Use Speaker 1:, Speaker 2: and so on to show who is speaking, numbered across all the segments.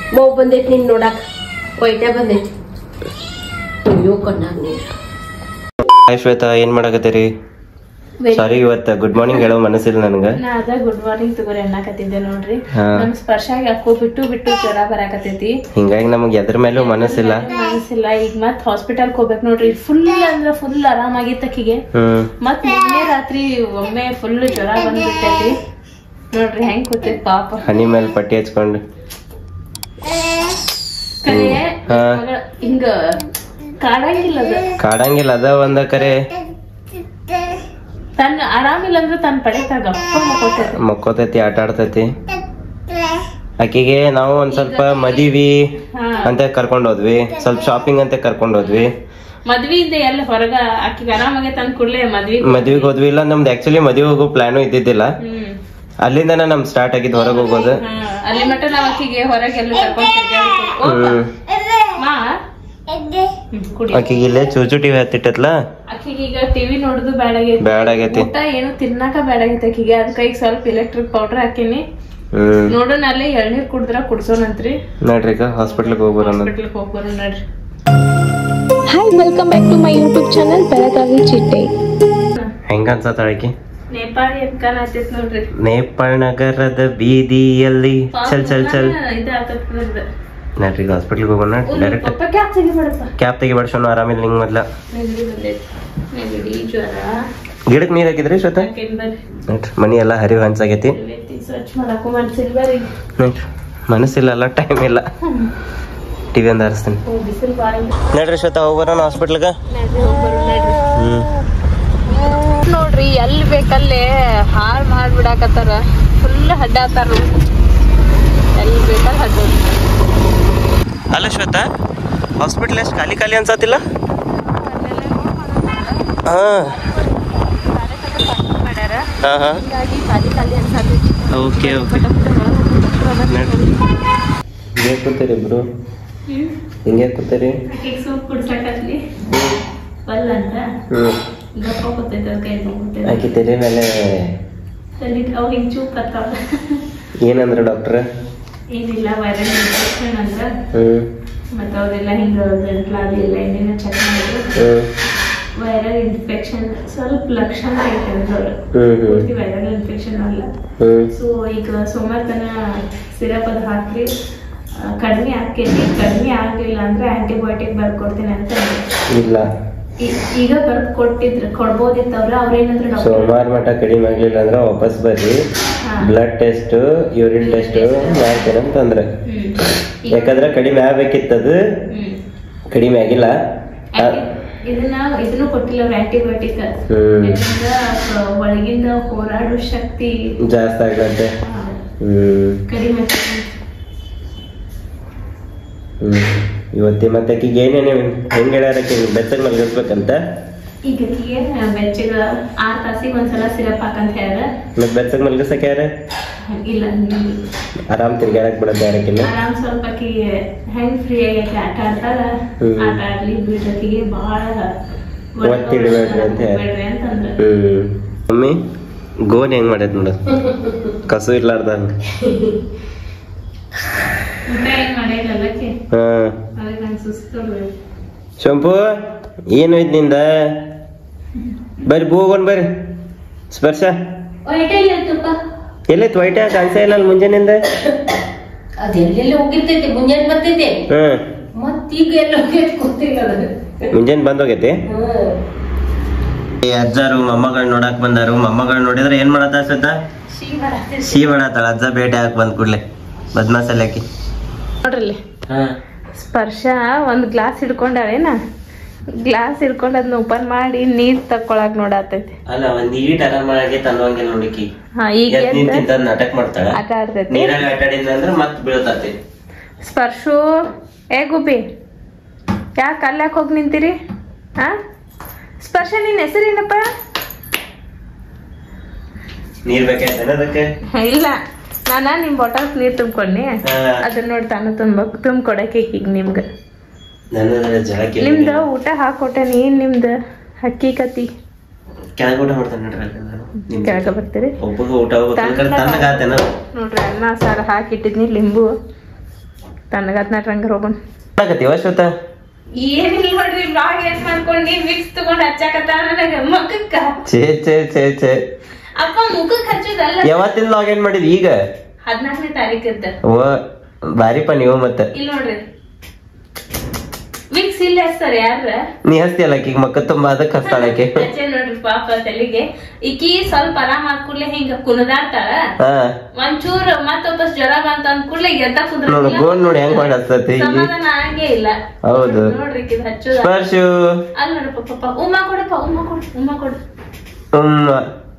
Speaker 1: ಮಗು ಬಂದೈತಿ ನಿನ್ ನೋಡಕ್ ಒಯ್ಟೆ ಬಂದೈತಿ ಅಯ್ಯೋ ಕಣ್ಣಾಗ ನೀರು
Speaker 2: ಹಾಯ್ ಶ್ವೇತಾ ಏನ್ ಮಾಡಕತ್ತೀರಿ ಸಾರಿ ಇವತ್ತ ಗುಡ್ ಮಾರ್ನಿಂಗ್ ಹೇಳೋ ಮನಸ್ಸಿಲ್ಲ ನನಗ
Speaker 3: ನಾ ಅದ ಗುಡ್ ಮಾರ್ನಿಂಗ್ ತಗೋರಿ ಅನ್ನಕತ್ತಿದ್ದೆ ನೋಡ್ರಿ
Speaker 2: ಹಾ.
Speaker 3: ನಮ್ ಸ್ಪರ್ಶ ಯಾಕೋ ಬಿಟ್ಟು ಬಿಟ್ಟು ಜ್ವರ ಬರಾಕತೈತಿ
Speaker 2: ಹಿಂಗಾಗಿ ನಮಗ್ ಎದ್ರ ಮೇಲೂ ಮನಸ್ಸಿಲ್ಲ
Speaker 3: ಮನಸ್ಸಿಲ್ಲ ಈಗ ಮತ್ ಹಾಸ್ಪಿಟಲ್ ಹೋಗ್ಬೇಕು ನೋಡ್ರಿ ಫುಲ್ ಅಂದ್ರ ಫುಲ್ ಆರಾಮಾಗಿತ್ತು ಆಕಿಗೆ
Speaker 2: ಹ್ಮ್
Speaker 3: ಮತ್ ನಿನ್ನೆ ರಾತ್ರಿ ಒಮ್ಮೆ ಫುಲ್ ಜ್ವರ ಬಂದ್ಬಿಟ್ಟೈತಿ ನೋಡ್ರಿ ಹೆಂಗ್ ಕೂತೈತಿ ಪಾಪ
Speaker 2: ಹನಿ ಮೇಲೆ ಪಟ್ಟಿ ಹಚ್ಕೊಂಡು
Speaker 3: ಕರೆ
Speaker 2: ಹಾ.
Speaker 3: ಮಗ- ಹಿಂಗ ಕಾಡಂಗಿಲ್ಲ ಅದು
Speaker 2: ಕಾಡಂಗಿಲ್ಲ ಅದ ಒಂದ ಕರೆ
Speaker 3: ತನ್ನ ಆರಾಮಿಲ್ಲ ಅಂದ್ರೆ ತನ್ನ ಪಡೆತಾಗ ಗಪ್ಪ ಮಕ್ಕೋತೈತಿ
Speaker 2: ಮಕ್ಕೋತೈತಿ ಆಟ ಆಡ್ತೈತಿ ಆಕಿಗೆ ನಾವು ಒಂದ್ ಸ್ವಲ್ಪ ಮದಿವಿ
Speaker 3: ಹಾ
Speaker 2: ಅಂತ ಕರ್ಕೊಂಡ್ ಹೋದ್ವಿ ಸ್ವಲ್ಪ ಶಾಪಿಂಗ್ ಅಂತ ಕರ್ಕೊಂಡ್ ಹೋದ್ವಿ
Speaker 3: ಮದ್ವಿಯಿಂದ ಎಲ್ಲ ಹೊರಗ ಆಕಿಗೆ ಆರಾಮಾಗೈತೆ ಅಂದ್ ಕೂಡ್ಲೆ ಮದ್ವಿ
Speaker 2: ಮದ್ವಿಗ್ ಹೋದ್ವಿ ಇಲ್ಲ ನಮ್ದು ಆಕ್ಚುಲಿ ಮದ್ವಿ ಹೋಗೋ ಪ್ಲಾನು ಇದ್ದಿದ್ದಿಲ್ಲ
Speaker 3: ಹ್ಮ್
Speaker 2: ಅಲ್ಲಿಂದನ ನಮ್ ಸ್ಟಾರ್ಟ್ ಆಗಿದ್ ಹೊರಗೆ ಹೋಗೋದು
Speaker 3: ಹಾ, ಅಲ್ಲಿ ಮಟ್ಟ ನಾವ್ ಆಕಿಗೆ ಹೊರಗೆಲ್ಲ ಕರ್ಕೊಂಡ್ ತಿರ್ಗಾಡಿ
Speaker 2: ಹ್ಮ್
Speaker 3: ಮಾ ಹ್ಮ್, ಕುಡಿ
Speaker 2: ಆಕಿಗೆ ಇಲ್ಲೇ ಚೂಚು ಟಿವಿ ಹತ್ತಿಟ್ಟತ್ಲ
Speaker 3: ಆಕಿಗೆ ಈಗ ಟಿವಿ ನೋಡುದು ಬ್ಯಾಡಾಗೈತಿ
Speaker 2: ಬ್ಯಾಡ್ ಆಗೈತಿ
Speaker 3: ಊಟ ಏನು ತಿನ್ನಾಕ ಬ್ಯಾಡಾಗೈತಿ ಆಕಿಗೆ ಅದಕ್ಕ ಈಗ ಸ್ವಲ್ಪ ಎಲೆಕ್ಟ್ರಿಕ್ ಪೌಡರ್ ಹಾಕಿನಿ
Speaker 2: ಹ್ಮ್
Speaker 3: ನೋಡೋಣ ಅಲ್ಲೇ ಎಳ್ನೀರ್ ಕುಡಿದ್ರ ಕುಡ್ಸೋಣಂತ್ರಿ
Speaker 2: ನೋಡ್ರಿ ಈಗ ಹಾಸ್ಪಿಟ್ಲಿಗೆ ಹೋಗ್ಬರೋಣ
Speaker 3: ಹಾಸ್ಪಿಟ್ಲಿಗೆ ಹೋಗ್ಬರೋಣ ನೋಡ್ರಿ
Speaker 4: hi welcome back to my YouTube channel Belagavi ಚಿಟ್ಟೆ
Speaker 2: ಹೆಂಗ ಅನ್ಸತ್ತ ಅಳಕಿ
Speaker 3: ನೇಪಾಳಿ ಅನ್ಕನ್ ಆತೈತ್ ನೋಡ್ರಿ
Speaker 2: ನೇಪಾಳ ನಗರದ ಬೀದಿಯಲ್ಲಿ ಚಲ್ ಚಲ್ ಚಲ್
Speaker 3: ಇದು ಆತದ
Speaker 2: ನೋಡ್ರಿ ಈಗ ಹಾಸ್ಪಿಟ್ಲಿಗೆ ಹೋಗೋಣ ಡೈರೆಕ್ಟ್
Speaker 3: ಪಪ್ಪ ಕ್ಯಾಪ್ ತೆಗಿಬೇಡಪ್ಪ
Speaker 2: ಕ್ಯಾಪ್ ತೆಗಿ ಬಡ್ಸೋಣ ಆರಾಮಿಲ್ಲ ನಿಂಗ್ ಮೊದ್ಲ
Speaker 3: ನೆಗಡಿ ಬಂದೈತಿ ನೆಗಡಿ ಜ್ವರ
Speaker 2: ಗಿಡಕ್ ನೀರ್ ಹಾಕಿದ್ರಿ ಶ್ವೇತ
Speaker 3: ಹಾಕೇನ್ ಬರ್ರಿ
Speaker 2: ನೋಡ್ರಿ ಮನಿ ಎಲ್ಲ ಹರಿವು ಹಂಚಾಗೈತಿ
Speaker 3: ಎತ್ತಿ ಸ್ವಚ್ಛ ಮಾಡಕ್ಕೂ ಮನ್ಸಿಲ್ ಬರ್ರಿ
Speaker 2: ನೋಡ್ರಿ ಮನಸ್ಸಿಲ್ಲ ಟೈಮ್ ಇಲ್ಲ ಟಿವಿ ಒಂದು ಹರಿಸ್ತೀನಿ
Speaker 3: ಓ ಬಿಸಿಲು ಬಾಳ
Speaker 2: ನೋಡ್ರಿ ಶ್ವೇತಾ ಹೋಗ್ಬರೋಣ ಹಾಸ್ಪಿಟ್ಲಿಗೆ ಹ್ಮ್
Speaker 3: ನೋಡ್ರಿ ಎಲ್ಲಿ ಬೇಕಲ್ಲೇ ಹಾಳ್ ಮಾಡ್ಬಿಡಾಕತ್ತಾರ ಫುಲ್ ಹಡ್ಡಾತಾರ ಎಲ್ಲಿ ಬೇಕಲ್ಲಿ ಹಡ್ಡ
Speaker 2: ಅಲ್ಲ ಶ್ವೇತಾ ಹಾಸ್ಪಿಟ್ಲ್ ಎಷ್ಟು ಖಾಲಿ ಖಾಲಿ ಅನ್ಸತ್ತಿಲ್ಲ ಹಾ
Speaker 3: ಮಾಡ್ಯಾರ
Speaker 2: ಹಾ ಹಾ
Speaker 3: ಹೀಗಾಗಿ ಖಾಲಿ ಖಾಲಿ ಅನ್ಸಾತೈತಿ
Speaker 2: ಓಕೆ ಓಕೆ ಹಿಂಗೆ ಕೂತೀರಿ ಇಬ್ರು ಹಿಂಗೆ ಕೂತೀರಿ
Speaker 3: ಆಕಿಗೆ ಸೂಪ್ ಕುಡ್ಸಕತ್ಲಿ ಬಲ್ಲ ಅಂತ
Speaker 2: ಹ್ಮ್
Speaker 3: ಗಪ್ಪ ಕೂತೈತೆ ಕೈ ತೊಗೊಂತೈತೆ
Speaker 2: ಆಕಿ ತಲೆ ಮೇಲೆ
Speaker 3: ತಲೆ ಅವ್ ಹಿಂಗ್ ಚೂಪ್ ಕತ್ತಾವ
Speaker 2: ಏನಂದ್ರ ಡಾಕ್ಟ್ರ್
Speaker 3: ಏನಿಲ್ಲ ವೈರಲ್ ಇನ್ಫೆಕ್ಷನ್ ಅಂದ್ರ
Speaker 2: ಹ್ಮ್
Speaker 3: ಮತ್ತೆ ಅವ್ರೆಲ್ಲ ಹಿಂಗ ಗಂಟ್ಲಾಗ್ಲಿ ಎಲ್ಲ ಏನೇನೋ ಚೆಕ್ ಮಾಡಿದ್ರು
Speaker 2: ಹ್ಮ್
Speaker 3: ವೈರಲ್ ಇನ್ಫೆಕ್ಷನ್ ಸ್ವಲ್ಪ ಲಕ್ಷಣ ಐತೆ ಅಂದ್ರವ್ರು
Speaker 2: ಹ್ಮ್ ಹ್ಮ್
Speaker 3: ಪೂರ್ತಿ ವೈರಲ್ ಇನ್ಫೆಕ್ಷನ್ ಅಲ್ಲ
Speaker 2: ಹ್ಮ್
Speaker 3: ಸೊ ಈಗ ಸೋಮವಾರ ತನ ಸಿರಪ್ ಅದು ಹಾಕ್ರಿ ಆ, ಕಡಿಮೆ ಆಕೈತಿ ಕಡಿಮೆ ಆಗ್ಲಿಲ್ಲ ಅಂದ್ರೆ ಆಂಟಿಬಯೋಟಿಕ್ ಬರ್ಕೊಡ್ತೀನಿ ಅಂತ ಅಂದ್ರು.
Speaker 2: ಇಲ್ಲ
Speaker 3: ಈ- ಈಗ ಬರ್ದ್ ಕೊಟ್ಟಿದ್ರು ಕೊಡ್ಬೋದಿತ್ತವ್ರ ಅವ್ರೇನಂದ್ರೆ ಡಾಕ್ಟರ್
Speaker 2: ಸೋಮವಾರ ಮಟ್ಟ ಕಡಿಮೆ ಆಗ್ಲಿಲ್ಲ ಅಂದ್ರೆ ವಾಪಸ್ ಬರ್ರಿ ಬ್ಲಡ್ ಟೆಸ್ಟ್ ಯೂರಿನ್ ಟೆಸ್ಟ್ ಮಾಡ್ತೇನೆ ಅಂತಂದ್ರೆ ಯಾಕಂದ್ರೆ ಕಡಿಮೆ ಆಗ್ಬೇಕಿತ್ತದು
Speaker 3: ಹ್ಮ್
Speaker 2: ಕಡಿಮೆ ಆಗಿಲ್ಲ ಆ-
Speaker 3: ಇದನ್ನ ಇದನ್ನು ಕೊಟ್ಟಿಲ್ಲ ಅವ್ರ ಆಂಟಿಬಯೋಟಿಕ್
Speaker 2: ಹ್ಮ್.
Speaker 3: ಯಾಕಂದ್ರ ಆ, ಒಳಗಿಂದ ಹೋರಾಡೋ ಶಕ್ತಿ
Speaker 2: ಜಾಸ್ತಿ ಆಗ್ಲಂತೆ
Speaker 3: ಆ,
Speaker 2: ಹ್ಮ್
Speaker 3: ಕಡಿಮೆ ಆಗ್ತೈತಿ.
Speaker 2: ಹ್ಮ್ ಇವತ್ತಿ ಮತ್ತೆ ಆಕಿಗೆ ಏನೇನು ಹೆಂಗ್ ಹೇಳ್ಯಾರ ಬೆಚ್ಚಗ್ ಮಲಗಿಸ್ಬೇಕಂತ
Speaker 3: ಈಗ ಆಕಿಗೆ ಬೆಚ್ಚಗ ಆರ್ ತಾಸಿಗೆ ಒಂದ್ಸಲ ಸಿರಪ್ ಹಾಕಂತ ಹೇಳ್ಯಾರ
Speaker 2: ಮತ್ ಬೆಚ್ಚಗ್ ಮಲಗಿಸಕ್ ಯಾರ
Speaker 3: ಇಲ್ಲ ಹ್ಮ್.
Speaker 2: ಆರಾಮ್ ತಿರ್ಗಾಡಕ್ ಬಿಡೋದು ಯಾರಕ್ಕಿಲ್ಲ
Speaker 3: ಆರಾಮ್ ಸ್ವಲ್ಪ ಆಕಿಗೆ ಹೆಂಗ್ ಫ್ರೀ ಆಗೈತೆ ಆಟ ಆಡ್ತಾಳ
Speaker 2: ಹ್ಮ್.
Speaker 3: ಆಟ ಆಡ್ಲಿ ಬಿಡೋಕಿಗೆ ಬಾಳ
Speaker 2: ಒತ್ತಿ ಇಡ್ಬೇಡ್ರಿ ಅಂತ ಹೇಳಿ.
Speaker 3: ಬಿಡ್ರಿ ಅಂತಂದ್ರ
Speaker 2: ಹ್ಮ್ ಮಮ್ಮಿ ಗೋನ್ ಹೆಂಗ್ ಮಾಡೈತ್ ನೋಡು ಕಸು ಇರ್ಲಾರ್ದಂಗ
Speaker 3: ಊಟ ಏನ್ ಮಾಡೈತಲ್ಲಕ್ಕೆ
Speaker 2: ಹಾ
Speaker 3: ಅದಕ್ಕೆ ನಂಗೆ ಸುಸ್ತು
Speaker 2: ಶಂಪು ಏನು ಐತ್ ನಿಂದ ಬರ್ರಿ ಹೋಗೋಣ ಬರ್ರಿ ಸ್ಪರ್ಶ ಎಲ್ಲೈತ್ ವೈಟ್ ಕಾಣಿಸ ಇಲ್ಲ ಅಲ್ಲಿ ಮುಂಜಾನಿಂದ
Speaker 1: ಅದೆಲ್ಲೆಲ್ಲ ಹೋಗಿರ್ತೈತಿ ಮುಂಜಾನೆ ಬರ್ತೈತಿ
Speaker 2: ಹ್ಮ್
Speaker 1: ಮತ್ತೀಗ ಎಲ್ಲ ಹೋಗೈತಿ ಗೊತ್ತಿಲ್ಲ ಅದು
Speaker 2: ಮುಂಜಾನೆ ಬಂದೋಗೈತಿ
Speaker 1: ಹ್ಮ್
Speaker 2: ಈ ಅಜ್ಜಾರು ಮೊಮ್ಮಗಳ್ ನೋಡಕ್ ಬಂದಾರು ಮೊಮ್ಮಗಳ್ ನೋಡಿದ್ರೆ ಏನ್ ಮಾಡತ್ತ ಸತ್ತ ಸಿಹಿ ಮಾಡತ್ತಾಳ ಅಜ್ಜ ಭೇಟಿ ಹಾಕ್ ಬಂದ್ ಕೂಡ್ಲೆ ಬದ್ಮಾಸಲ್ಲಿ ಹಾಕಿ
Speaker 3: ನೋಡ್ರಲ್ಲಿ
Speaker 2: ಹಾ
Speaker 3: ಸ್ಪರ್ಶ ಒಂದ್ ಗ್ಲಾಸ್ ಹಿಡ್ಕೊಂಡಾರೇನ ಗ್ಲಾಸ್ ಹಿಡ್ಕೊಂಡ್ ಅದನ್ನ ಓಪನ್ ಮಾಡಿ ನೀರ್ ತಕ್ಕೊಳಕ್ ನೋಡಾತೈತಿ
Speaker 2: ಅಲ್ಲ ಒಂದ್ ಈಟ್ ಆರಾಮಾಗಿ ತಂದಂಗಿಲ್ಲ ನೋಡಿಕಿ
Speaker 3: ಹಾ ಈಗ
Speaker 2: ಎದ್
Speaker 3: ಎದ್ದ
Speaker 2: ನಿಂತಿದ್ದ ನಾಟಕ ಮಾಡ್ತಾಳ
Speaker 3: ಆಟ ಆಡ್ತೈತಿ
Speaker 2: ನೀರಾಗ ಆಟ ಆಡಿದ್ನ ಅಂದ್ರೆ ಮತ್ ಬೀಳ್ತತಿ
Speaker 3: ಸ್ಪರ್ಶು ಏ ಗುಬ್ಬಿ ಯಾಕೆ ಅಲ್ಲಾಕ್ ಹೋಗಿ ನಿಂತೀರಿ ಹಾ ಸ್ಪರ್ಶ ನಿನ್ ಹೆಸರೇನಪ್ಪ
Speaker 2: ನೀರ್ ಬೇಕಾಯ್ತೇನ ಅದಕ್ಕೆ
Speaker 3: ಇಲ್ಲ ನಾನ ನಿಮ್ ಬಾಟಲ್ ನೀರ್ ತುಂಬ್ಕೊಂಡಿ
Speaker 2: ಹಾ.
Speaker 3: ಅದನ್ನ ನೋಡಿ ತಾನು ತುಂಬ ತುಂಬ್ಕೊಡಕ್ಕೆ ಈಗ ನಿಮ್ಗ
Speaker 2: ನನ್ನ ಜಳಕ್ಕೆ
Speaker 3: ನಿಮ್ದ ಊಟ ಹಾಕೊಟ್ಟೆ ನೀನ್ ನಿಮ್ದ ಹಕ್ಕಿ ಕತಿ
Speaker 2: ಕೆಳಗೆ ಊಟ ಮಾಡ್ತಾನೆ ನೋಡ್ರಿ ಅಲ್ಲಿ ನಾನು. ನಿಮ್
Speaker 3: ಕೆಳಗ ಬರ್ತೀರಿ
Speaker 2: ಒಬ್ಬಗ ಊಟ ಹೋಗ್ಬೇಕು
Speaker 3: ತಣ್ಣಗ-
Speaker 2: ತಣ್ಣಗಾತೇನ
Speaker 3: ನೋಡ್ರಿ ಅನ್ನ ಸಾರು ಹಾಕಿಟ್ಟಿದ್ನಿ ಲಿಂಬು ತಣ್ಣಗತ್ ನಟ್ರಂಗ ಹೋಗೋಣ
Speaker 2: ಮಾಡಕತ್ತೀವ ಶ್ವೇತ
Speaker 3: ಏನಿಲ್ಲ ನೋಡ್ರಿ ಬ್ಲಾಗ್ ಏನ್ ಮಾಡ್ಕೊಂಡಿ ವಿಕ್ಸ್ ತಗೊಂಡ್ ಹಚ್ಚಾಕತ್ತ ನನಗ ಮುಖಕ್ಕ
Speaker 2: ಛೇ ಛೇ ಛೇ ಛೇ
Speaker 3: ಅಪ್ಪ ಮುಖಕ್ ಹಚ್ಚೋದಲ್ಲ
Speaker 2: ಯಾವತ್ತಿನ ಲಾಗಿನ್ ಮಾಡಿದ್ ಈಗ
Speaker 3: ಹದಿನಾಲ್ಕನೇ ತಾರೀಕಿದ್ದ
Speaker 2: ಓ ಬಾರಿಪ ನೀವು ಮತ್ತ
Speaker 3: ಇಲ್ಲಿ ನೋಡ್ರಿ ವಿಕ್ಸ್ ಇಲ್ಲ ಹಚ್ತಾರ ಯಾರ
Speaker 2: ನೀ ಹಸ್ತಿಯಲ್ಲ ಈಗ ಮಕ್ಕ ತುಂಬಾ ಅದಕ್ಕೆ ಹಸ್ತಾಳಕ್ಕೆ
Speaker 3: ಹಚ್ಚೆ ನೋಡ್ರಿ ಪಾಪ ತಲೆಗೆ ಈಕಿ ಸ್ವಲ್ಪ ಆರಾಮ್ ಆದ್ ಕೂಡ್ಲೆ ಹಿಂಗ ಕುಣದಾಡ್ತಾಳ
Speaker 2: ಹಾ
Speaker 3: ಒಂಚೂರ್ ಮತ್ತ ವಾಪಸ್ ಜ್ವರ ಬಂತ ಅಂದ್ ಕೂಡ್ಲೆ ಎದ್ದ
Speaker 2: ನೋಡು
Speaker 3: ಕುಂದ್ರ
Speaker 2: ಗೋನ್ ನೋಡಿ ಹೆಂಗ್ ಮಾಡಿ ಹಸ್ತತಿ
Speaker 3: ಸಮಾಧಾನ ಆಗೇ ಇಲ್ಲ
Speaker 2: ಹೌದು
Speaker 3: ನೋಡ್ರಿ ಇದು ಹಚ್ಚೋದ
Speaker 2: ಸ್ಪರ್ಶು
Speaker 3: ಅಲ್ಲ ನೋಡಪ್ಪ ಪಾಪ ಉಮ್ಮ ಕೊಡಪ್ಪ ಉಮ್ಮ ಕೊಡು ಉಮ್ಮ ಕೊಡು
Speaker 2: ಹ್ಮ್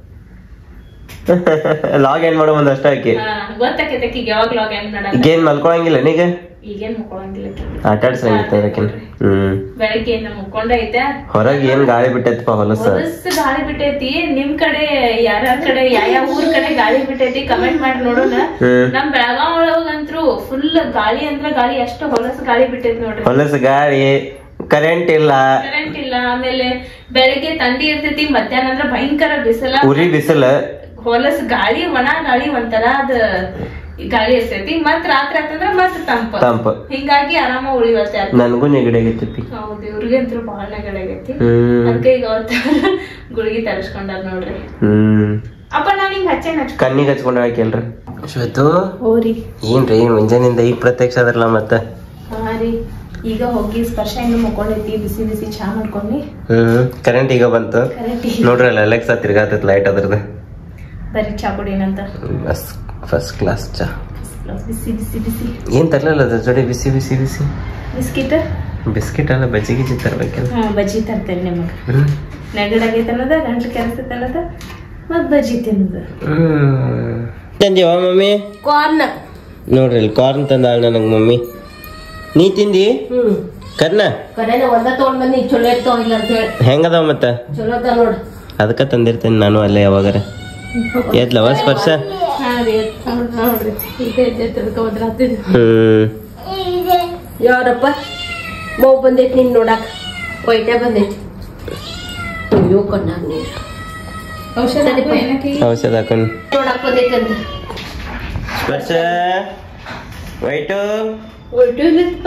Speaker 2: ಲಾಗಿನ್ ಮಾಡೋ ಒಂದ್ ಅಷ್ಟ ಆಕಿ
Speaker 3: ಹಾ, ಗೊತ್ತಾಕೈತೆ ಆಕಿಗ್ ಯಾವಾಗ ಲಾಗ್ ಏನ್ ಮಾಡಲ್ಲ
Speaker 2: ಈಗೇನ್ ಮಲ್ಕೊಳಂಗಿಲ್ಲ ನೀಗ
Speaker 3: ಈಗೇನ್ ಮುಕ್ಕೊಳಂಗಿಲ್ಲ ಆಕಿ.
Speaker 2: ಆಟ ಆಡ್ಸಂಗಿತ್ತ ಅದಕ್ಕಿನ್ ಹ್ಮ್
Speaker 3: ಬೆಳಗ್ಗೆ ಏನ ಮುಕ್ಕೊಂಡೈತೆ
Speaker 2: ಹೊರಗ್ ಏನ್ ಗಾಳಿ ಬಿಟ್ಟೈತಪ್ಪ ಹೊಲಸ
Speaker 3: ಹೊಲಸ್ ಗಾಳಿ ಬಿಟ್ಟೈತಿ ನಿಮ್ ಕಡೆ ಯಾರ್ಯಾರ ಕಡೆ ಯಾವ ಊರ್ ಕಡೆ ಗಾಳಿ ಬಿಟ್ಟೈತಿ ಕಮೆಂಟ್ ಮಾಡಿ ನೋಡೋಣ
Speaker 2: ಹ್ಮ್
Speaker 3: ನಮ್ ಬೆಳಗಾವ್ ಒಳಗಂತ್ರು ಫುಲ್ ಗಾಳಿ ಅಂದ್ರ ಗಾಳಿ ಅಷ್ಟು ಹೊಲಸ್ ಗಾಳಿ ಬಿಟ್ಟೈತಿ ನೋಡ್ರಿ
Speaker 2: ಹೊಲಸ ಗಾಳಿ ಕರೆಂಟ್ ಇಲ್ಲ
Speaker 3: ಕರೆಂಟ್ ಇಲ್ಲ ಆಮೇಲೆ ಬೆಳಗ್ಗೆ ತಂಡಿ ಇರ್ತೈತಿ ಮಧ್ಯಾಹ್ನ ಅಂದ್ರ ಭಯಂಕರ ಬಿಸಿಲ
Speaker 2: ಉರಿ ಬಿಸಿಲ
Speaker 3: ಹೊಲಸ್ ಗಾಳಿ ಒಣ ಗಾಳಿ ಒಂಥರ ಅದ ಗಾಳಿ ಇರ್ತೈತಿ ಮತ್ ರಾತ್ರಿ ಆತಂದ್ರ ಮತ್ ತಂಪ
Speaker 2: ತಂಪ
Speaker 3: ಹಿಂಗಾಗಿ ಆರಾಮ ಉಳಿವತ್ತೆ ಆತ್.
Speaker 2: ನನ್ಗೂ ನೆಗಡಿ ಆಗೈತಿ
Speaker 3: ಹೌದು ಇವ್ರಿಗಂತ್ರು ಬಹಳ ನೆಗಡಿ ಆಗೈತಿ
Speaker 2: ಹ್ಮ್
Speaker 3: ಅದಕ್ಕೆ ಈಗ ಅವತ್ತ ಗುಳಿಗೆ ತರಿಸ್ಕೊಂಡಾರ ನೋಡ್ರಿ
Speaker 2: ಹ್ಮ್
Speaker 3: ಅಪ್ಪ ನಾನ್ ಹಿಂಗ್ ಹಚ್ಚೇನ್ ಹಚ್ಚ
Speaker 2: ಕಣ್ಣಿಗೆ ಹಚ್ಕೊಂಡ ಕೇಳ್ರಿ ಶ್ವೇತು
Speaker 3: ಹೋರಿ
Speaker 2: ಏನ್ರಿ ಮುಂಜಾನಿಂದ ಈಗ ಪ್ರತ್ಯಕ್ಷ ಅದ್ರಲ್ಲ ಮತ್ತ
Speaker 3: ಹಾ ರೀ ಈಗ ಹೋಗಿ ಸ್ಪರ್ಶ ಇನ್ನು ಮುಕ್ಕೊಂಡೈತಿ ಬಿಸಿ ಬಿಸಿ ಚಾ ಮಾಡ್ಕೊಂಡಿ
Speaker 2: ಹ್ಮ್ ಕರೆಂಟ್ ಈಗ ಬಂತು
Speaker 3: ಕರೆಕ್ಟ್
Speaker 2: ನೋಡ್ರಲ್ಲ ಅಲೆಕ್ಸಾ ತಿರ್ಗಾತೈತ್ ಲೈಟ್ ಅದ್ರದ್ದು
Speaker 3: ಬರೀ ಚಾ ಕುಡಿನಂತ
Speaker 2: ಬಸ್ ಫಸ್ಟ್ ಕ್ಲಾಸ್ ಚಾ
Speaker 3: ಬಿಸಿ ಬಿಸಿ ಬಿಸಿ
Speaker 2: ಏನ್ ತರ್ಲಲ್ಲ ಅದ್ರ ಜೋಡಿ ಬಿಸಿ ಬಿಸಿ ಬಿಸಿ
Speaker 3: ಬಿಸ್ಕಿಟ್
Speaker 2: ಬಿಸ್ಕಿಟ್ ಎಲ್ಲ ಬಜ್ಜಿ ಗಿಜ್ಜಿ ತರ್ಬೇಕಲ್ಲ
Speaker 3: ಹಾ ಬಜ್ಜಿ ತರ್ತೇನೆ ನಿಮಗ
Speaker 2: ಹ್ಮ್
Speaker 3: ನೆಗಡಾಗೈತೆ ಅನ್ನೋದ ಗಂಟ್ಲು ಕೆರೆಸೈತೆ ಅನ್ನೋದ ಮತ್ ಬಜ್ಜಿ ತಿನ್ನೋದು
Speaker 2: ಹ್ಮ್ ತಂದಿವ ಮಮ್ಮಿ
Speaker 1: ಕಾರ್ನ್
Speaker 2: ನೋಡ್ರಿ ಇಲ್ಲಿ ಕಾರ್ನ್ ತಂದಾಳ ನನಗ್ ಮಮ್ಮಿ ನೀ ತಿಂದಿ
Speaker 1: ಹ್ಮ್
Speaker 2: ಕರ್ನ
Speaker 1: ಕಡೆನ ಒಂದ ತಗೊಂಡ್ ಬಂದಿ ಚಲೋ ಇರ್ತಾವ ಇಲ್ಲ ಅಂತ ಹೇಳಿ
Speaker 2: ಹೆಂಗದಾವ ಮತ್ತ
Speaker 1: ಚಲೋ ಅದ ನೋಡ್
Speaker 2: ಅದಕ್ಕ ತಂದಿರ್ತೇನೆ ನಾನು ಅಲ್ಲೇ ಯಾವಾಗಾರ ಎದ್ಲವ ಸ್ಪರ್ಶ
Speaker 3: ಹಾ ರೀ ನೋಡ್ರಿ ಇದೆ ಇದೆ ತಿಳ್ಕೊಬದ್ರ ಹತ್ತಿದ್
Speaker 2: ಹ್ಮ್
Speaker 1: ಯಾರಪ್ಪ ಮೌ ಬಂದೈತಿ ನಿನ್ ನೋಡಾಕ ಒಯ್ಟ ಬಂದೈತಿ ಅಯ್ಯೋ ಕಣ್ಣಾಗ ನೀರು
Speaker 3: ಔಷಧ ಹಾಕು ಏನಕ್ಕೆ
Speaker 2: ಔಷಧ ಹಾಕೊಂಡು
Speaker 1: ನೋಡಾಕ್ ಬಂದೈತಿ ಅಂತ
Speaker 2: ಸ್ಪರ್ಶ ವೈಟು
Speaker 1: ಒಯ್ಟು ಇಲ್ಲಪ್ಪ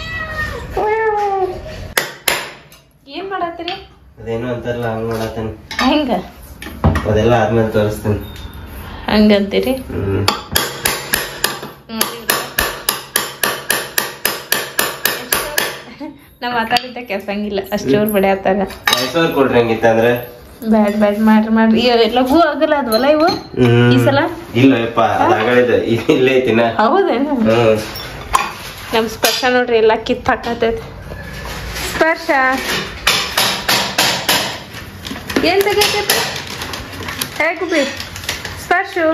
Speaker 3: ಏನ್ ಮಾಡತ್ತೀರಿ
Speaker 2: ಅದೇನೋ ಅಂತಾರಲ್ಲ ಹಂಗ್ ಮಾಡತ್ತೇನೆ
Speaker 3: ಹೆಂಗ
Speaker 2: ಅದೆಲ್ಲ ಆದ್ಮೇಲೆ ತೋರಿಸ್ತೀನಿ
Speaker 3: ಹಂಗಂತೀರಿ
Speaker 2: ಹ್ಮ್
Speaker 3: ನಾ ಮಾತಾಡಿದ್ದ ಕೆಲ್ಸಂಗಿಲ್ಲ ಅಷ್ಟು ಜೋರ್ ಬಡಿಯತ್ತಾಗ
Speaker 2: ಮೈಸೂರು ಕೊಡ್ರಿ ಹಂಗಿತ್ತಂದ್ರೆ
Speaker 3: ಬ್ಯಾಡ್ ಬ್ಯಾಡ್ ಮಾಡ್ರಿ ಮಾಡ್ರಿ ಇವ್ ಲಘು ಆಗಲ್ಲ ಅದ್ವಲ್ಲ ಇವು
Speaker 2: ಹ್ಮ್
Speaker 3: ಈ ಸಲ?
Speaker 2: ಇಲ್ಲ ಯಪ್ಪ ಅದಾಗಳಿದ ಇಲ್ಲೇ ಐತಿನ
Speaker 3: ಹೌದೇನು
Speaker 2: ಹ್ಮ್
Speaker 3: ನಮ್ ಸ್ಪರ್ಶ ನೋಡ್ರಿ ಎಲ್ಲ ಕಿತ್ ಹಾಕತೈತಿ ಸ್ಪರ್ಶ ಏನ್ ತೆಗಿತೈತಿ ಹೇಗ್ ಬಿ ಸ್ಪರ್ಶು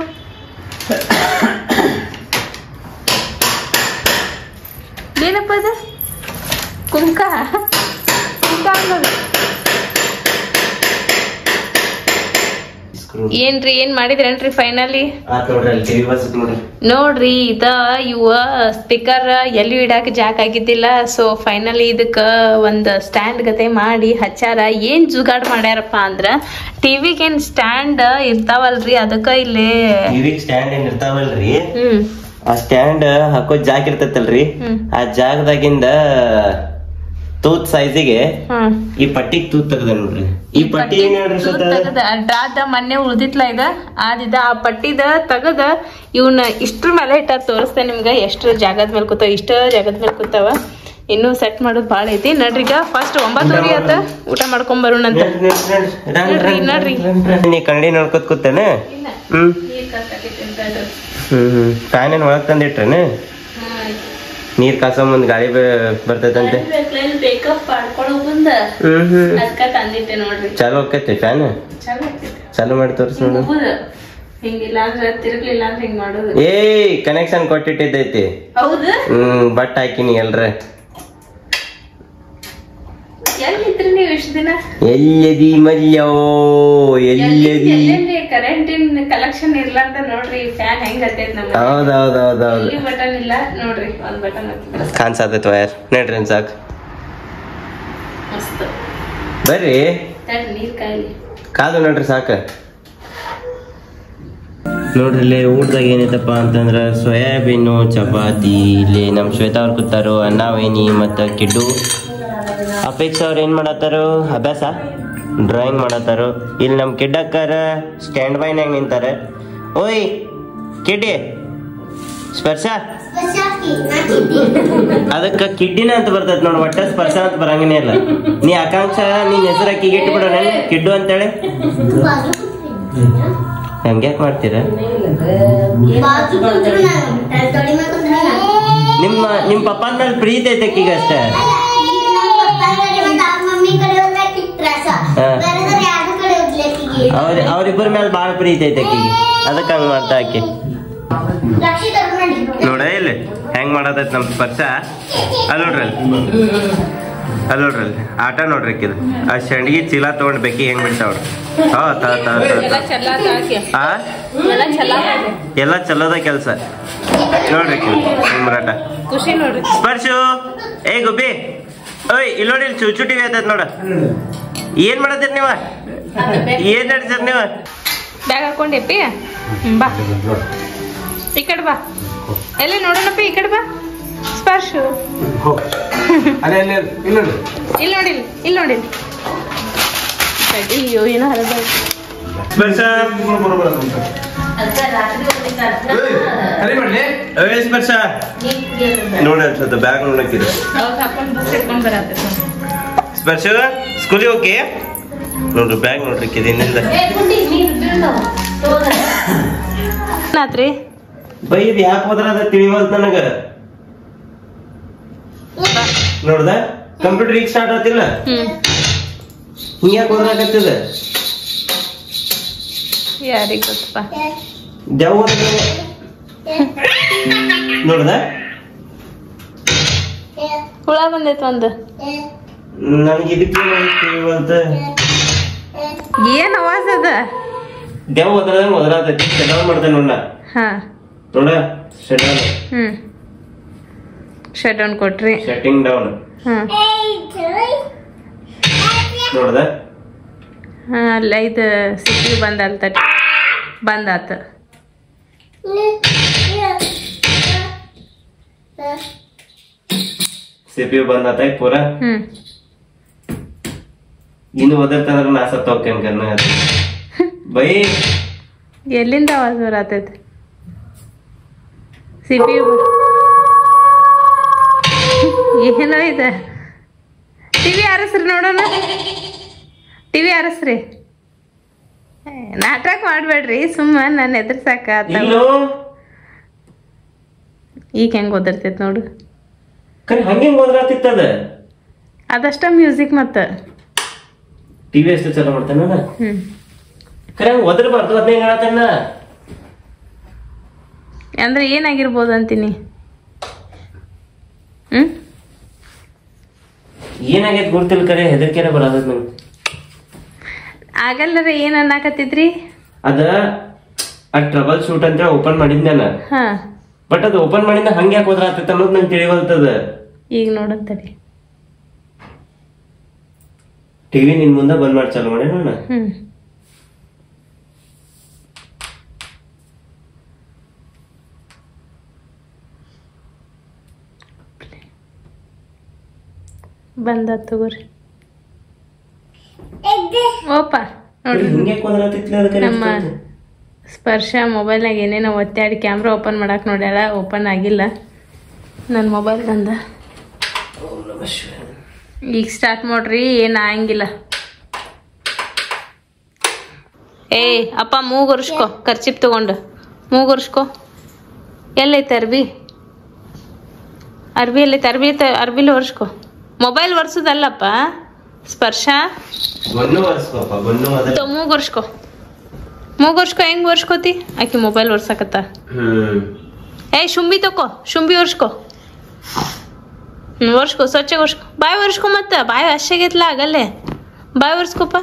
Speaker 3: ಏನಪ್ಪ ಅದು ಕುಂಕ ಕುಂಕ ಅನ್ನೋದು
Speaker 2: ಸ್ಕ್ರೂ
Speaker 3: ಏನ್ರಿ ಏನ್ ಮಾಡಿದ್ರೇನ್ರಿ ಫೈನಲಿ
Speaker 2: ಆತ್ ನೋಡ್ರಿ ಅಲ್ಲಿ ಟಿವಿ ಬರ್ತೈತಿ ನೋಡ್ರಿ
Speaker 3: ನೋಡ್ರಿ ಇದ ಇವ ಸ್ಪೀಕರ್ ಎಲ್ಲಿ ಇಡಾಕ ಜಾಕ್ ಆಗಿದ್ದಿಲ್ಲ ಸೊ ಫೈನಲಿ ಇದಕ್ಕ ಒಂದ್ ಸ್ಟ್ಯಾಂಡ್ ಗತೆ ಮಾಡಿ ಹಚ್ಚಾರ ಏನ್ ಜುಗಾಡ್ ಮಾಡ್ಯಾರಪ್ಪ ಅಂದ್ರ ಟಿವಿಗೆ ಏನ್ ಸ್ಟ್ಯಾಂಡ್ ಇರ್ತಾವಲ್ರಿ ಅದಕ್ಕ ಇಲ್ಲಿ
Speaker 2: ಟಿವಿ ಸ್ಟ್ಯಾಂಡ್ ಏನ್ ಇರ್ತಾವಲ್ರಿ
Speaker 3: ಹ್ಮ್
Speaker 2: ಆ ಸ್ಟ್ಯಾಂಡ್ ಹಾಕೋ ಜಾಗ ಇರ್ತೈತಲ್ರಿ
Speaker 3: ಹ್ಮ್.
Speaker 2: ಆ ಜಾಗದಾಗಿಂದ ತೂತ್ ಸೈಜಿಗೆ
Speaker 3: ಹ್ಮ್
Speaker 2: ಈ ಪಟ್ಟಿ ತೂತ್ ತೆಗ್ದ ನೋಡ್ರಿ ಈ ಪಟ್ಟಿ ಏನ್ ಹೇಳ್ರಿ
Speaker 3: ತೂತ್
Speaker 2: ಸತ
Speaker 3: ತೆಗದ ಅಡ್ಡಾದ ಮೊನ್ನೆ ಉಳ್ದಿತ್ಲ ಇದ ಆದಿದ ಆ ಪಟ್ಟಿದ ತೆಗದ ಇವನ್ನ ಇಷ್ಟ್ರ ಮೇಲೆ ಇಟ್ಟ ತೋರಿಸ್ತೇನೆ ನಿಮ್ಗ ಎಷ್ಟು ಜಾಗದ ಮೇಲೆ ಕೂತಾವ ಇಷ್ಟ ಜಾಗದ ಮೇಲೆ ಕೂತಾವ ಇನ್ನು ಸೆಟ್ ಮಾಡೋದು ಭಾಳ ಐತಿ ನಡ್ರಿಗ ಫಸ್ಟ್ ಒಂಬತ್ತುವರೆ ಆತ ಊಟ ಮಾಡ್ಕೊಂಡ್ ಬರೋಣಂತ ನಡ್ರಿ, ನಡ್ರಿ.
Speaker 2: ನೀ ಕನ್ನಡಿ ನೋಡ್ಕೊತ್ ಕೂತೇನೆ ಹ್ಮ್ ಹ್ಮ್ ಹ್ಮ್ ಫ್ಯಾನ್ ಏನ್ ಒಳಗ್ ತಂದಿಟ್ರೇನೆ ನೀರ್ ಕಾಸೋ ಮುಂದ್ ಗಾಳಿ ಬ- ಬರ್ತೈತಂತೆ
Speaker 3: ಬೇಕಪ್ ಮಾಡ್ಕೊಳ್ಳೋ ಮುಂದ
Speaker 2: ಹ್ಮ್ ಹ್ಮ್
Speaker 3: ಅದಕ್ಕ ತಂದಿಟ್ಟೆ ನೋಡ್ರಿ
Speaker 2: ಚಾಲು ಆಕೈತಿ ಫ್ಯಾನ್
Speaker 3: ಚಲೋ ಆಗ್ತೈತಿ.
Speaker 2: ಚಾಲು ಮಾಡಿ ತೋರಿಸ್
Speaker 3: ಹಿಂಗ್
Speaker 2: ನೋಡು
Speaker 3: ಉಗುದು. ಹಿಂಗಿಲ್ಲ ಅಂದ್ರೆ ತಿರುಗ್ಲಿಲ್ಲ ಅಂದ್ರೆ ಹಿಂಗ್ ಮಾಡೋದು
Speaker 2: ಏಯ್ ಕನೆಕ್ಷನ್ ಕೊಟ್ಟಿಟ್ಟಿದ್ದೈತಿ
Speaker 3: ಹೌದು
Speaker 2: ಹ್ಮ್ ಬಟ್ ಹಾಕಿನಿ ಎಲ್ರ
Speaker 3: ಎಲ್ಲಿದ್ರಿ ನೀವು ಇಷ್ಟ ದಿನ
Speaker 2: ಎಲ್ಲದಿ ಮಲ್ಯೋ ಎಲ್ಲದಿ
Speaker 3: ಎಲ್ಲೆಲ್ಲಿ ಕರೆಂಟಿನ ಕಲೆಕ್ಷನ್ ಇರ್ಲಾರ್ದ ನೋಡ್ರಿ ಫ್ಯಾನ್ ಹೆಂಗ್ ಹತ್ತೈತ್ ನಮ್ಮ
Speaker 2: ಹೌದೌದೌದೌದು
Speaker 3: ಇಲ್ಲಿ ಬಟನ್ ಇಲ್ಲ ನೋಡ್ರಿ ಒಂದ್ ಬಟನ್ ಹತ್ತಿದ್ರೆ
Speaker 2: ಕಾಣಿಸತೈತಿ ವಯರ್ ನಡ್ರಿ ಅನ್ ಸಾಕು
Speaker 3: ಮಸ್ತ್
Speaker 2: ಬರ್ರಿ
Speaker 3: ತಡ್ ನೀರ್ ಕಾಯಿಲಿ
Speaker 2: ಕಾದು ನಡ್ರಿ ಸಾಕ ನೋಡ್ರಿ ಇಲ್ಲಿ ಊಟದಾಗ ಏನೈತಪ್ಪ ಅಂತಂದ್ರ ಸೋಯಾಬೀನು ಚಪಾತಿ ಇಲ್ಲಿ ನಮ್ಮ ಶ್ವೇತಾ ಅವ್ರು ಕೂತಾರು ಅನ್ನ ವೈನಿ ಮತ್ತು ಕಿಡ್ಡು ಅಪೇಕ್ಷ ಅವ್ರು ಏನು ಮಾಡತ್ತಾರು ಅಭ್ಯಾಸ ಡ್ರಾಯಿಂಗ್ ಮಾಡತ್ತಾರು ಇಲ್ಲಿ ನಮ್ಮ ಕಿಡ್ಡಕ್ಕಾರ ಸ್ಟ್ಯಾಂಡ್ ಬೈನಾಗ ನಿಂತಾರೆ ಓಯ್ ಕಿಡ್ಡಿ ಸ್ಪರ್ಶ ಅದಕ್ಕೆ ಕಿಡ್ಡಿನ ಅಂತ ಬರ್ತೈತೆ ನೋಡಿ ಒಟ್ಟ ಸ್ಪರ್ಶ ಅಂತ ಬರಂಗನೇ ಇಲ್ಲ ನೀ ಆಕಾಂಕ್ಷ ನಿನ್ ಹೆಸರು ಅಕ್ಕಿಗೆ ಇಟ್ಬಿಡೋಣ ಕಿಡ್ಡು ಅಂತೇಳಿ ಹಂಗ್ಯಾಕ್ ಮಾಡ್ತೀರ ನಿಮ್ಮ ನಿಮ್ಮ ಪಪ್ಪನ ಮೇಲೆ ಪ್ರೀತಿ ಐತೆ ಅಕ್ಕಿಗೆ ಅಷ್ಟೇ ಅವ್ರ ಅವ್ರಿಬ್ಬರ ಮೇಲೆ ಭಾಳ ಪ್ರೀತಿ ಐತೆ ಅಕ್ಕಿಗೆ ಅದಕ್ಕೆ ಹಂಗ್ ಮಾಡ್ತಾ ಆಕಿ ನೋಡ ಇಲ್ಲಿ ಹೆಂಗ್ ಮಾಡತೈತಿ ನಮ್ ಸ್ಪರ್ಶ ಅಲ್ಲಿ ನೋಡ್ರಿ ಅಲ್ಲಿ ಅಲ್ಲಿ ನೋಡ್ರಿ ಅಲ್ಲಿ ಆಟ ನೋಡ್ರಿ ಅಕ್ಕಿದು ಆ ಶಂಡ್ಗಿ ಚೀಲ ತಗೊಂಡ್ ಬೆಕ್ಕಿ ಹೆಂಗ್ ಬಿಡ್ತಾವ್ರಿ ಹಾ ತಾ ತಾ ತಾ
Speaker 3: ಎಲ್ಲ
Speaker 2: ತಾ.
Speaker 3: ಚಲ್ಲಾತ ಆಕೆ
Speaker 2: ಆ
Speaker 3: ಎಲ್ಲ ಚಲ್ಲಾತ
Speaker 2: ಎಲ್ಲ ಚಲೋದ ಕೆಲಸ ನೋಡ್ರಿ ಅಕ್ಕಿ ನಿಮ್ರಾಟ
Speaker 3: ಖುಷಿ ನೋಡ್ರಿ
Speaker 2: ಸ್ಪರ್ಶು ಏ ಗುಬ್ಬಿ ಓಯ್ ಇಲ್ಲಿ ನೋಡಿ ಇಲ್ಲಿ ಚುಚ್ಚು ಟಿವಿ ಆಯ್ತದ ನೋಡ ಏನ್ ಮಾಡತ್ತೀರಿ ನೀವ ಏನ್ ನಡ್ಸರ್ ನೀವ
Speaker 3: ಬ್ಯಾಗ್ ಹಾಕೊಂಡೆಪ್ಪಿ ಹ್ಮ್, ಬಾ ಈ ಕಡೆ ಬಾ ಎಲ್ಲಿ ನೋಡೋಣಪ್ಪ ಈ ಕಡೆ ಬಾ ಸ್ಪರ್ಶು ಇಲ್ಲಿ ನೋಡಿ ಇಲ್ಲಿ ನೋಡಿ ಅಯ್ಯೋ ಏನೋ ಹರದ
Speaker 2: ಸ್ಪರ್ಶ ಏ ಸ್ಪರ್ಶ ನೋಡಿ ಅನ್ಸುತ್ತೆ ಬ್ಯಾಗ್ ನೋಡಕ್ಕಿದೆ
Speaker 3: ಅವಾಗ ಹಾಕೊಂಡು ಬಸ್ ಹಿಡ್ಕೊಂಡು ಬರತ್ತೆ
Speaker 2: ಸ್ಪರ್ಶ ಸ್ಕೂಲಿಗೆ ಹೋಗಿ ನೋಡ್ರಿ ಬ್ಯಾಗ್ ನೋಡ್ರಿ ಅಕ್ಕಿದೆ ಇನ್ನಿಂದ
Speaker 3: ಏನಾತ್ರಿ
Speaker 2: ಬೈ ಇದು ಯಾಕೆ ಹೋದ್ರ ಅದ ತಿಳಿವಲ್ತ ನನಗ ನೋಡ್ದ ಕಂಪ್ಯೂಟರ್ ಈಗ ಸ್ಟಾರ್ಟ್ ಆತಿಲ್ಲ
Speaker 3: ಹ್ಮ್
Speaker 2: ಹಿಂಗ್ ಯಾಕೆ ಹೋದ್ರಾಗತ್ತದ
Speaker 3: ಯಾರಿಗ್ ಗೊತ್ತಪ್ಪ
Speaker 2: ದೇವ್ ನೋಡ್ದ
Speaker 3: ಹುಳ ಬಂದೈತ್ ಒಂದು
Speaker 2: ನನಗೆ ಇದಕ್ಕೆ ತಿಳಿವಲ್ತ
Speaker 3: ಏನ್ ಅವಾಜ್ ಅದ
Speaker 2: ದೇವ್ ಹೋದ್ರಂಗ ಹೋದ್ರಾತೈತಿ ಶಟ್ ಮಾಡ್ತೇನೆ ನೋಡ
Speaker 3: ಹಾ
Speaker 2: ನೋಡ ಶಟ್ ಡೌನ್
Speaker 3: ಹ್ಮ್ ಶಟ್ ಡೌನ್ ಕೊಟ್ರಿ
Speaker 2: ಶಟ್ಟಿಂಗ್ ಡೌನ್
Speaker 3: ಹ್ಮ್
Speaker 2: ನೋಡ್ದ
Speaker 3: ಹಾ ಅಲ್ಲ ಇದು ಸಿಕ್ಕಿ ಬಂದಲ್ ತಟ್ ಬಂದಾತ
Speaker 2: ಸಿ ಪಿ ಯು ಬಂದಾತ ಪೂರ
Speaker 3: ಹ್ಮ್
Speaker 2: ಇನ್ನು ಓದಿರ್ತಂದ್ರ ನಾ ಸತ್ತ ಹೋಗ್ತೇನೆ ಕನ್ನ ಬೈ
Speaker 3: ಎಲ್ಲಿಂದ ಆವಾಜ್ ಬರತೈತಿ ಸಿ ಪಿ ಯು ಏನೋ ಇದೆ ಟಿವಿ ಆರಿಸ್ರಿ ನೋಡೋಣ ಟಿವಿ ಆರಿಸ್ರಿ ಏ, ನಾಟಕ ಮಾಡಬೇಡ್ರಿ ಸುಮ್ಮ ನನ್ನ ಎದುರ್ಸಾಕ
Speaker 2: ಇಲ್ಲೋ
Speaker 3: ಈಗ ಹೆಂಗ್ ಓದಿರ್ತೈತಿ ನೋಡು
Speaker 2: ಕರೆ ಹಂಗೆ ಓದ್ರಾತಿತ್ತದ
Speaker 3: ಅದಷ್ಟ ಮ್ಯೂಸಿಕ್ ಮತ್ತ
Speaker 2: ಟಿವಿ ಎಷ್ಟು ಚಲೋ ಮಾಡ್ತಾನ
Speaker 3: ಹ್ಮ್
Speaker 2: ಕರೆ ಹಂಗ ಒದರ್ಬಾರ್ದು ಅದನ್ನ ಹೆಂಗ್ ಹೇಳತ್ತಣ್ಣ
Speaker 3: ಅಂದ್ರೆ ಏನಾಗಿರ್ಬೋದು ಅಂತೀನಿ ಹ್ಮ್
Speaker 2: ಏನಾಗೈತ್ ಗೊತ್ತಿಲ್ಲ ಕರೆ ಹೆದರ್ಕೆರೆ ಬರೋದ ನಂಗೆ
Speaker 3: ಆಗಲ್ಲರ ಏನ್ ಅನ್ನಕತ್ತಿದ್ರಿ
Speaker 2: ಅದ ಆ ಟ್ರಬಲ್ ಶೂಟ್ ಅಂತ ಓಪನ್ ಮಾಡಿದ್ನ ನಾನು
Speaker 3: ಹಾ
Speaker 2: ಬಟ್ ಅದು ಓಪನ್ ಮಾಡಿದ ಹಂಗೆ ಯಾಕೆ ಹೋದ್ರಾತೈತೆ ಅನ್ನೋದು ನಂಗೆ ತಿಳಿವಲ್ತದ
Speaker 3: ಈಗ ನೋಡತ್ತರಿ
Speaker 2: ಟಿವಿ ನಿನ್ ಮುಂದೆ ಬಂದ್ ಮಾಡಿ ಚಾಲು ಮಾಡಿ ನೋಡ
Speaker 3: ಹ್ಮ್ ಬಂದ ತಗೋರಿ ಓಪ ನೋಡ್ರಿ
Speaker 2: ಹಿಂಗೆ ಹೋದ್ರಾತಿತ್ಲ ಅದಕ್ಕೆ
Speaker 3: ನಮ್ಮ ಸ್ಪರ್ಶ ಮೊಬೈಲ್ನಾಗ ಏನೇನೋ ಒತ್ತಾಡಿ ಕ್ಯಾಮ್ರಾ ಓಪನ್ ಮಾಡಕ್ ನೋಡ್ಯಾಳ ಓಪನ್ ಆಗಿಲ್ಲ ನನ್ನ ಮೊಬೈಲ್ ಬಂದ ಈಗ ಸ್ಟಾರ್ಟ್ ಮಾಡ್ರಿ ಏನು ಆಗಂಗಿಲ್ಲ ಏ ಅಪ್ಪ ಮೂಗುರ್ಸ್ಕೊ ಖರ್ಚಿಪ್ ತಗೊಂಡು ಮೂಗುರ್ಸ್ಕೊ ಎಲ್ಲೈತೆ ಅರ್ಬಿ ಅರ್ಬಿ ಎಲ್ಲೈತೆ ಅರ್ಬಿ ಐತೆ ಅರ್ಬಿಲಿ ಒರ್ಸ್ಕೊ ಮೊಬೈಲ್ ಒರ್ಸೋದಲ್ಲಪ್ಪ ಸ್ಪರ್ಶ
Speaker 2: ಬನ್ನು ಒರ್ಸ್ಕೊಪ್ಪ ಬನ್ನು ಅದ
Speaker 3: ತೊ ಮೂಗುರ್ಸ್ಕೊ ಮೂಗುರ್ಸ್ಕೊ ಹೆಂಗ್ ಒರ್ಸ್ಕೋತಿ ಆಕಿ ಮೊಬೈಲ್ ಒರ್ಸಕತ್ತ
Speaker 2: ಹ್ಮ್
Speaker 3: ಏಯ್ ಶುಂಬಿ ತಕೋ ಶುಂಬಿ ಒರ್ಸ್ಕೊ ಹ್ಞೂ ಒರ್ಸ್ಕೊ ಸ್ವಚ್ಛಗೆ ಒರ್ಸ್ಕೊ ಬಾಯಿ ಒರ್ಸ್ಕೊ ಮತ್ತೆ ಬಾಯಿ ಅಷ್ಟಾಗೈತ್ಲ ಆಗಲ್ಲೇ ಬಾಯಿ ಒರ್ಸ್ಕೊಪ್ಪ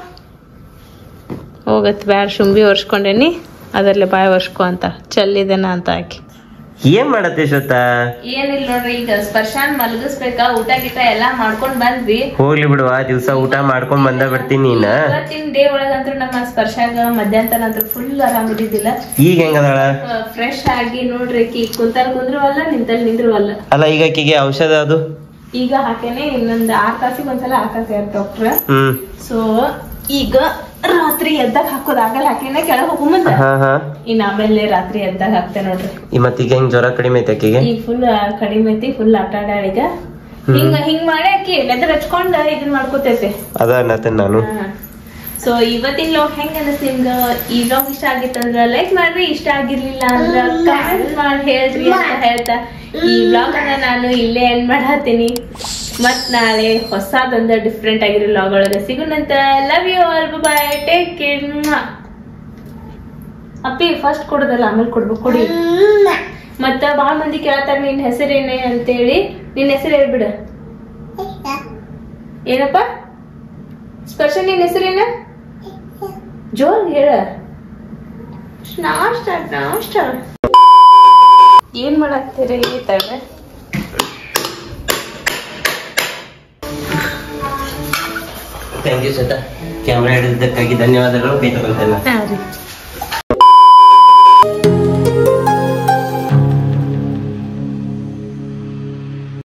Speaker 3: ಹೋಗತ್ ಬ್ಯಾಡ ಶುಂಬಿ ಒರ್ಸ್ಕೊಂಡೇನಿ ಅದರಲ್ಲೇ ಬಾಯಿ ಒರ್ಸ್ಕೊ ಅಂತ ಚಲ್ಲಿದೇನ ಅಂತ ಆಕಿ
Speaker 2: ಏನ್ ಮಾಡತ್ತೆ ಶ್ವೇತಾ
Speaker 3: ಏನಿಲ್ಲ ನೋಡ್ರಿ ಈಗ ಸ್ಪರ್ಶಾನ್ ಮಲಗಿಸ್ಬೇಕಾ ಊಟ ಗೀಟ ಎಲ್ಲಾ ಮಾಡ್ಕೊಂಡ್ ಬಂದ್ವಿ
Speaker 2: ಹೋಗ್ಲಿ ಬಿಡುವ ದಿವ್ಸ ಊಟ ಮಾಡ್ಕೊಂಡ್ ಬಂದ ಬಿಡ್ತೀನಿ ನೀನ್
Speaker 3: ಇವತ್ತಿನ ಡೇ ಒಳಗಂತೂ ನಮ್ಮ ಸ್ಪರ್ಶಾಗ ಮಧ್ಯಾಹ್ನ ಅಂತೂ ಫುಲ್ ಆರಾಮ್ ಇದ್ದಿದ್ದಿಲ್ಲ
Speaker 2: ಈಗ ಹೆಂಗದಾಳ
Speaker 3: ಫ್ರೆಶ್ ಆಗಿ ನೋಡ್ರಿ ಕಿ ಕುಂತಲ್ ಕುಂದ್ರುವಲ್ಲ ನಿಂತಲ್ ನಿಂದ್ರುವಲ್ಲ
Speaker 2: ಅಲ್ಲ ಈಗ ಆಕಿಗೆ ಔಷಧ ಅದು
Speaker 3: ಈಗ ಹಾಕೇನೆ ಇನ್ನೊಂದ್ ಆರ್ ತಾಸಿಗೆ ಒಂದ್ಸಲ ಹಾಕತ್ಯಾರ ಡಾಕ್ಟರ್
Speaker 2: ಹ್ಮ್
Speaker 3: ಸೊ ಈಗ ರಾತ್ರಿ ಎದ್ದಾಗ ಹಾಕೋದ್ ಆಗಲ್ಲ ಹಾಕೇನೆ ಕೆಳಗ್ ಹೋಗೋ ಮುಂದ
Speaker 2: ಹಾ ಹಾ
Speaker 3: ಇನ್ ಆಮೇಲೆ ರಾತ್ರಿ ಎದ್ದಾಗ ಹಾಕ್ತೆ ನೋಡ್ರಿ
Speaker 2: ಈ ಮತ್ತೀಗ ಹೆಂಗ್ ಜ್ವರ ಕಡಿಮೆ ಐತೆ ಆಕಿಗೆ
Speaker 3: ಈಗ ಫುಲ್ ಕಡಿಮೆ ಐತಿ ಫುಲ್ ಆಟ ಆಡಾಳ ಈಗ ಹಿಂಗ ಹಿಂಗ್ ಮಾಡಿ ಆಕಿ ಲೆದರ್ ಹಚ್ಕೊಂಡ್ ಇದನ್ ಮಾಡ್ಕೋತೈತೆ
Speaker 2: ಅದ ಅನ್ನತ್ತೆ ನಾನು
Speaker 3: ಸೊ ಇವತ್ತಿನ ಲಾಗ್ ಹೆಂಗ ಅನಸ್ತಿ ನಿಮ್ಗ ಈ ಲಾಗ್ ಇಷ್ಟ ಆಗಿತ್ತಂದ್ರ ಲೈಕ್ ಮಾಡ್ರಿ ಇಷ್ಟ ಆಗಿರ್ಲಿಲ್ಲ ಅಂದ್ರ ಕಮೆಂಟ್ ಮಾಡಿ ಹೇಳ್ರಿ ಅಂತ ಹೇಳ್ತಾ ಈ ಬ್ಲಾಗ್ ಅನ್ನ ನಾನು ಇಲ್ಲೇ ಎಂಡ್ ಮಾಡತ್ತೀನಿ ಮತ್ ನಾಳೆ ಹೊಸದೊಂದು ಡಿಫ್ರೆಂಟ್ ಆಗಿರೋ ಲಾಗ್ ಒಳಗ ಸಿಗುನಂತ love you all bye take care ಅಪ್ಪಿ ಫಸ್ಟ್ ಕೊಡೋದಲ್ಲ ಆಮೇಲೆ ಕೊಡ್ಬೇಕು ಕೊಡಿ ಮತ್ತ ಬಾಳ ಮಂದಿ ಕೇಳ್ತಾರ ನಿನ್ ಹೆಸರೇನೆ ಅಂತೇಳಿ ನಿನ್ ಹೆಸರು ಹೇಳ್ಬಿಡ ಏನಪ್ಪ ಸ್ಪರ್ಶ ನಿನ್ ಹೆಸರೇನ ಜೋರ್ ಹೇಳ ನಾಷ್ಟ ನಾಷ್ಟ ಏನ್ ಮಾಡಾಕ್ತೀರಿ ಈ ತರ
Speaker 2: ಥ್ಯಾಂಕ್ ಯು ಶ್ವೇತಾ ಕ್ಯಾಮ್ರಾ ಹಿಡಿದಕ್ಕಾಗಿ ಧನ್ಯವಾದಗಳು ಕೈ ತಗೊಳ್ತೇನೆ